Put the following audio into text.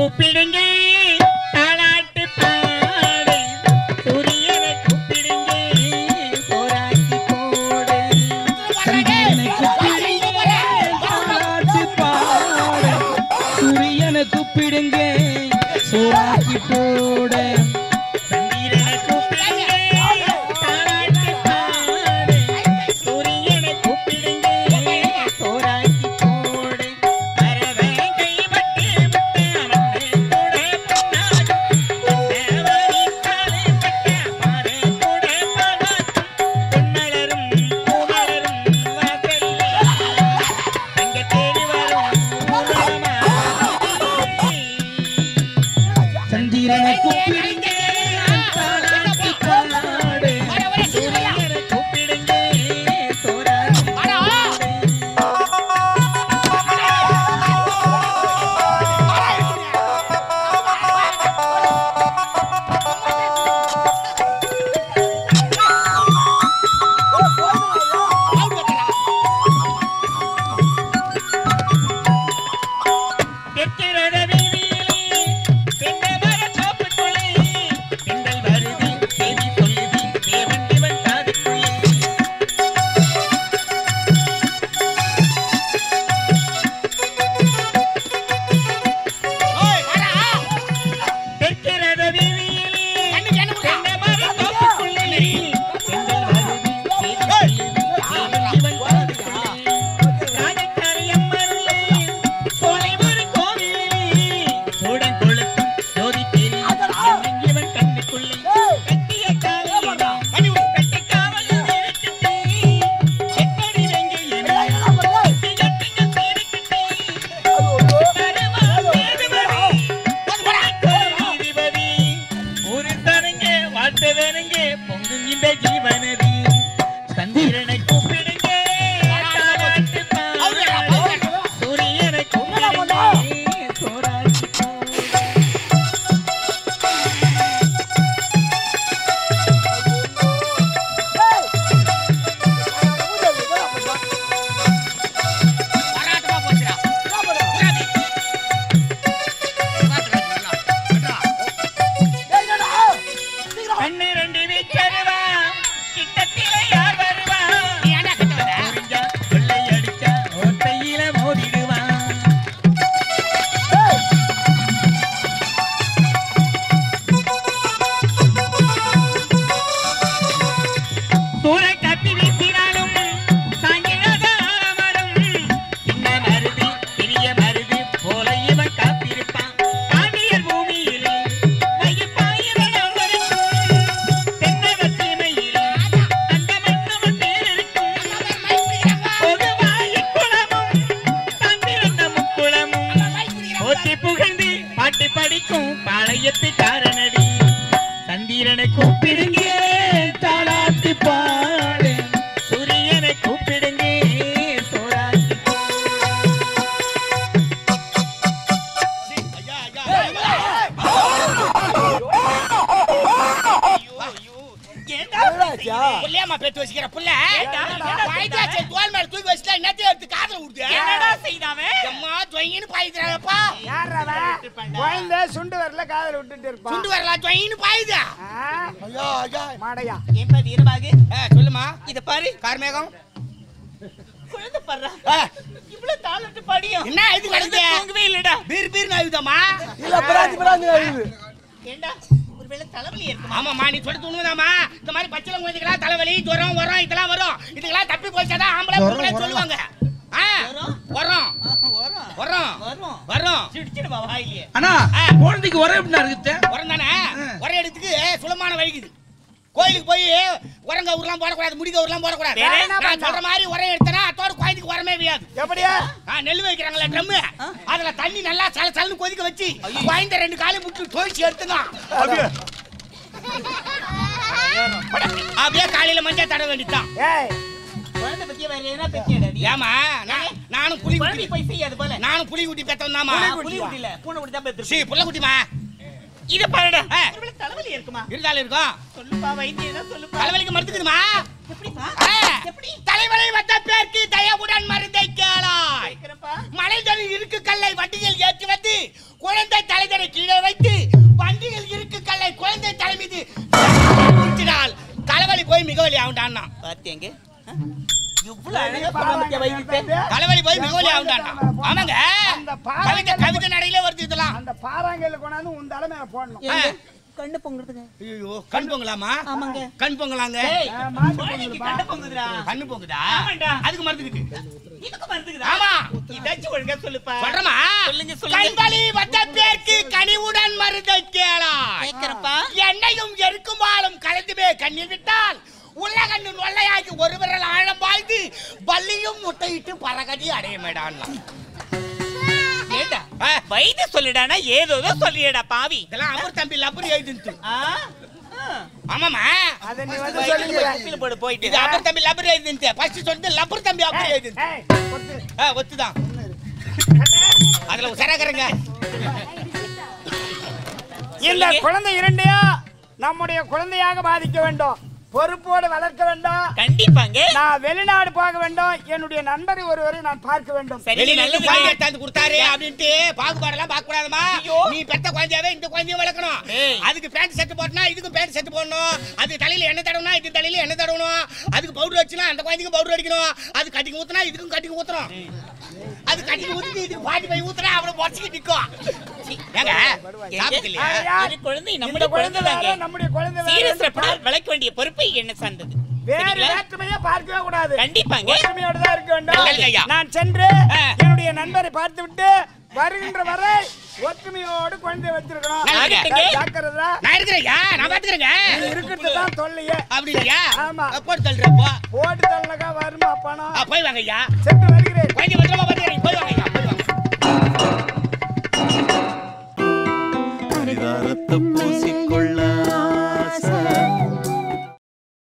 கூப்பிடுங்க தாலாட்டு பாடு சூரியனை கூப்பிடுங்க சோறாக்கி போடு சந்திரனை கூப்பிடுங்க தாலாட்டு பாட சூரியனை கூப்பிடுங்க சோறாக்கி போட சந்திரனை கூப்பிடுங்க தாலாட்டு பாடு சூரியனை கூப்பிடுங்க சோறாக்கி போடு வரவே கைப்பட்டு விட்டு அவன் கூட பொன்னாடு பொன்னவரி காலை பட்ட மாறு கூட பகாத்து பொன்னலரும் பூமலரும் வாசலிலே அங்க தேடி வரும் பூமலமா சந்திரனை கூப்பிடுங்க தாலாட்டு பாட சூரியனை கூப்பிடுங்க சோறாக்கி போடு தெற்கிறத வீதியிலே தென்னமர தோப்புக்குள்ளே பெண்கள் வருதி செய்தி சொல்லுதி தேவன் இவன் காதுக்குள்ளே தெற்கிறத வீதியிலே தென்னமர தோப்புக்குள்ளே பெண்கள் வருதி செய்தி சொல்லுதி தேவன் இவன் காதுக்குள்ளே ராஜக்காரி அம்மருளே சோலை ஒரு கோவிலே சூடன் கொளுத்தும் ஜோதி தெரியும் இவன் கண்ணுக்குள்ளே கட்டிய காலையிலே கட்டி காவலில் இருக்கட்டே செக்கடி வெங்கையிலே கட்டி கட்டிங்க தீருக்கட்டே தருவா தேடுவரே நீதிபதி ஒரு தரங்க வாழ்த்த வேணுங்க பொங்கும் இந்த ஜீவனதி சந்திரனை கூப்பிடுங்க தாலாட்டு பாடு. சூரியனை கூப்பிடுங்க சோறாக்கி போடு. பன்னிரண்டு வீச்சருவா கிட்டத்திலே யார் வருவா புரிஞ்சா கொள்ளை அடிச்சா ஓட்டையில மோதிடுவான் சூறை கத்தி வீசினாலும் சாங்கிழத மரம் சின்ன மருதி பெரிய மருதி போல இவன் காத்திருப்பான் பாண்டியர் பூமியிலே வயிற்பாயிரம் வரைக்கும் தென்னக சீமையிலே அந்த மன்னவன் பேரிருக்கும் பொதுவாய் குளமும் தந்திருந்த முக்குளமும் போற்றி புகழ்ந்து பாட்டு படிக்கும் பாளையத்து காரணடி சந்திரனை கூப்பிடுங்க தாலாட்டு பாட சூரியனை கூப்பிடுங்க சோறாக்கி புள்ளையம்மா பெத்து வச்சுக்கிற புள்ள பாய்தாச்சு தோல் மேல தூக்கி வச்சுட்டா என்னத்தையும் எடுத்து காதுல விடுது என்னடா செய்தாவே அம்மா தொயின்னு பாய்க்கிறாப்பா குழந்தை சுண்டு வரல காதல விட்டுட்டு இருப்பான் சுண்டு வரலாம் தொயின்னு பாயுதா ஆ? மாடையா ஏன்பா வீரபாகு ஏ, சொல்லுமா இத பாரு கார்மேகம் குழந்தை படுறா ஏ, இவ்வளவு தாளட்டு படியும் என்ன இது குழந்தை நடக்குது தூங்கவே இல்லடா பீர் பீர் நாயுதம்மா இல்ல பிராந்தி பிராந்தி அழுது ஏண்டா ஒருவேளை தலைவலி இருக்குமா ஆமாம்மா நீ சொல்லிட்டு உண்மைதாம்மா இந்த மாதிரி பச்சளை குழந்தைகளா தலைவலி ஜுரம் வரும் இதெல்லாம் வரும் இதுக்கெல்லாம் தப்பி போச்சாதான் ஆம்பளை பொம்பளை சொல்லுவாங்க ஆ வரும்? வரும் வரும் வரும் வரும் வரும் சிடிச்சிடுவா வாயிலே அண்ணா குழந்தைக்கு ஒரே எப்படின்னா இருக்குது உரம் தானே உரம் எடுத்துக்கு சுலமான வழிக்குது கோயிலுக்கு போய் உரங்க ஊர்லாம் போடக்கூடாது முடிக்க ஊர்லாம் போடக்கூடாது வேற என்ன நான் சொல்ற மாதிரி உரம் எடுத்தனா அத்தோட கோயிலுக்கு உரமே வையாது எப்படியா ஆ, நெல் வைக்கிறாங்களே ட்ரம்மு அதுல தண்ணி நல்லா சல சலன்னு கொதிக்க வச்சு குழந்தை ரெண்டு காலையும் முட்டு தோய்ச்சி எடுத்துங்க அப்படியே காலையில மஞ்சள் தட வேண்டியதுதான் ஏய் குழந்தை பத்தி வேற என்ன பத்தியடா நீ ஏமா நான்- நானும் புலி குழந்தை குட்டி போய் செய்யாது போல நானும் புலி குட்டி பெத்தவன் தாமா புலி குட்டில பூனை குட்டி தான் பெத்து சி புள்ள குட்டிமா இத பாருடா ஆ. ஒருவேளை தலைவலி இருக்குமா இருந்தாலும் இருக்கும் சொல்லுப்பா வைத்தியம் சொல்லுப்பா தலைவலிக்கு மருத்துக்குதுமா எப்படிப்பா ஆ. எப்படி தலைவலி வந்த பேருக்கு தயவுடன் மருந்தை கேளாய் கேக்குறப்பா மலைகளில் இருக்கு கல்லை வண்டியில் ஏற்றி வந்து குழந்தை தலை தலைதரை கீழே வைத்து வண்டியில் இருக்கு கல்லை குழந்தை தலை மீது குத்தினால் தலைவலி போய் மிகவலி ஆகுண்டான்னா பாத்தியங்க இவ்வளவு அழகா சொன்ன பத்தியா வைத்திட்டு தலைவலி போய் மிகவலி ஆகுண்டான்னா ஆமாங்க அந்த கவிதை பாறாங்கல்ல கவிதை நடையிலே வருது இதெல்லாம் அந்த பாறாங்கல்ல கொண்டாந்து உன் தலை மேல போடணும் ஆ. கண்ணு பொங்குறதுங்க ஐயோ கண் பொங்கலாமா ஆமாங்க. கண் பொங்கலாங்க ஆ, மாட்டு கோழிக்கு பொங்கலுப்பா. கண்ணு பொங்குதுடா கண்ணு பொங்குதா ஆமாண்டா. அதுக்கு மருந்துக்கு இதுக்கு மருந்துக்குதா ஆமா. இதாச்சும் ஒழுங்கா சொல்லுப்பா சொல்றமா சொல்லுங்க, சொல்லுங்க. கண்களி வந்த பேருக்கு கனிவுடன் மருந்தை கேளா கேக்குறப்பா எண்ணெயும் எருக்குமாலும் கலந்துமே கண்ணி விட்டால் உள்ள கண்ணு நொல்லையாகி ஒரு விரல் ஆழம் பாய்ந்து பல்லியும் முட்டையிட்டு பரகதி அடைய மேடான் ஏண்டா வைத்திய சொல்லிடானா ஏதோ சொல்லிடா பாவி இதெல்லாம் அமர் தம்பி லப்பர் எழுதிட்டு ஆ ஆமாமா அதை நீ வந்து சொல்லிக்கிற. கீழே போடு போயிட்டு இது அமர் தம்பி லப்பர் எழுதிட்டு ஃபர்ஸ்ட் சொல்லிட்டு லப்பர் தம்பி அப்பர் ஏய், எழுதிட்டு ஏய், கொத்து. ஆ ஒத்துதான் அதுல உசராக்கிறங்க இந்த சொல்லுங்க. குழந்தை இரண்டையும் நம்முடைய குழந்தையாக பாதிக்க வேண்டும் பொறுப்போடு வளர்க்க வேண்டும் கண்டிப்பாங்க நான் வெளிநாடு போக வேண்டும் என்னுடைய நண்பரை ஒருவரை நான் பார்க்க வேண்டும் சரி வெளியில இருந்து நல்லதுங்க. குழந்தை எடுத்தாந்து கொடுத்தாரு அப்படின்ட்டு பாகுபாடெல்லாம் பார்க்க கூடாதுமா ஐயோ. நீ பெத்த குழந்தையாவே இந்த குழந்தையும் வளர்க்கணும் ஏய். அதுக்கு பேண்ட் செட் போட்டனா இதுக்கும் பேண்ட் செட் போடணும் அது தலையில எண்ணெய் தடவணும் இது தலையில எண்ணெய் தடவணும் அதுக்கு பவுடர் வச்சுனா அந்த குழந்தைக்கு பவுடர் அடிக்கணும் அது கட்டிங் ஊத்துனா இதுக்கும் கட்டிங் ஊத்துறோம் அது கட்டிங் ஊத்தி இதுக்கு பாட்டி போய் ஊத்துனா அப்புறம் பொறச்சிக்கு நிக்கும் ஏங்க சாப்பிட்டு இல்லையா ஐயா, இது குழந்தை இந்த நம்முடைய குழந்தை குழந்தை வேற, நம்முடைய குழந்தை வேற சீரியஸ் என்று பார்- விளக்க வேண்டிய பொறுப்பு என்ன சார்ந்தது வேறு சரிங்களா? வேற்றுமையை பார்க்கவே கூடாது கண்டிப்பாங்க ஒற்றுமையோடு தான் இருக்க நல்லது ஐயா. வேண்டும் நான் சென்று ஆ. என்னுடைய நண்பரை பார்த்து விட்டு வருகின்ற வரை ஒற்றுமையோடு குழந்தை வச்சிருக்கணும் நல்லதுங்க. ஏய், ஜாக்கிரதை நான் இருக்கிறேயா நான் பாத்துக்கிறேங்க நீ இருக்கிறது தான் தொல்லையே அப்படி இல்லையா ஆமா. போட்டு தள்ளுறப்போ போட்டு தள்ளக்கா வருமா பணம் போய் வாங்க ஐயா சென்று வருகிறேன் குழந்தை பத்திரமா பாத்துக்கிறேன் போய் வாங்க ஐயா போய் வாங்க பரிதாரத்தை பூசிக்கொள்ள